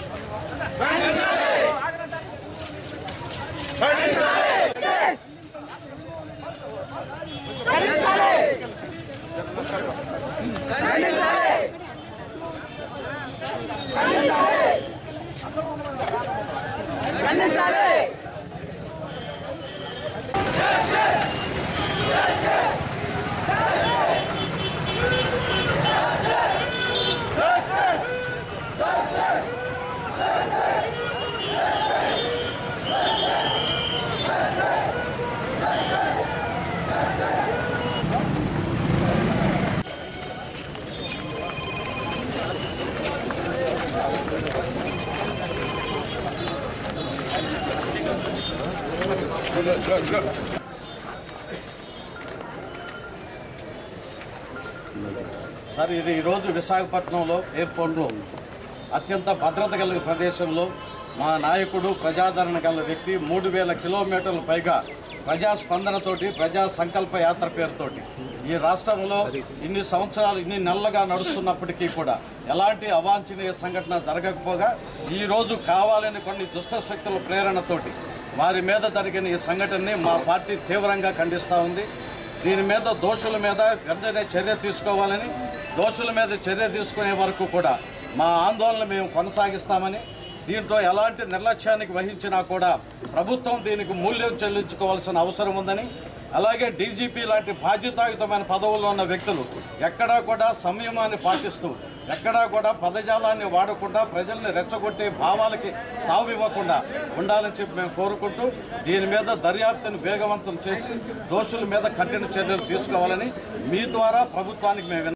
sir ఇది ఈరోజు విశాఖపట్నంలో ఎయిర్పోర్ట్లో అత్యంత భద్రత కలిగిన ప్రదేశంలో మా నాయకుడు ప్రజాదరణ గల వ్యక్తి మూడు వేల కిలోమీటర్ల పైగా ప్రజా స్పందనతోటి ప్రజా సంకల్ప యాత్ర పేరుతోటి ఈ రాష్ట్రంలో ఇన్ని సంవత్సరాలు ఇన్ని నెలలుగా నడుస్తున్నప్పటికీ కూడా ఎలాంటి అవాంఛనీయ సంఘటన జరగకపోగా ఈ రోజు కావాలని కొన్ని దుష్ట శక్తుల ప్రేరణతోటి వారి మీద జరిగిన ఈ సంఘటనని మా పార్టీ తీవ్రంగా ఖండిస్తూ ఉంది దీని మీద దోషుల మీద వెంటనే చర్య తీసుకోవాలని దోషుల మీద చర్య తీసుకునే వరకు కూడా మా ఆందోళన మేము కొనసాగిస్తామని దీంట్లో ఎలాంటి నిర్లక్ష్యానికి వహించినా కూడా ప్రభుత్వం దీనికి మూల్యం చెల్లించుకోవాల్సిన అవసరం ఉందని అలాగే డీజీపీ లాంటి బాధ్యతాయుతమైన పదవుల్లో ఉన్న వ్యక్తులు ఎక్కడా కూడా సంయమాన్ని పాటిస్తూ ఎక్కడా కూడా పదజాలాన్ని వాడకుండా ప్రజల్ని రెచ్చగొట్టే భావాలకి తావివ్వకుండా ఉండాలని చెప్పి మేము కోరుకుంటూ దీని మీద దర్యాప్తును వేగవంతం చేసి దోషుల మీద కఠిన చర్యలు తీసుకోవాలని మీ ద్వారా ప్రభుత్వానికి మేము విన్న-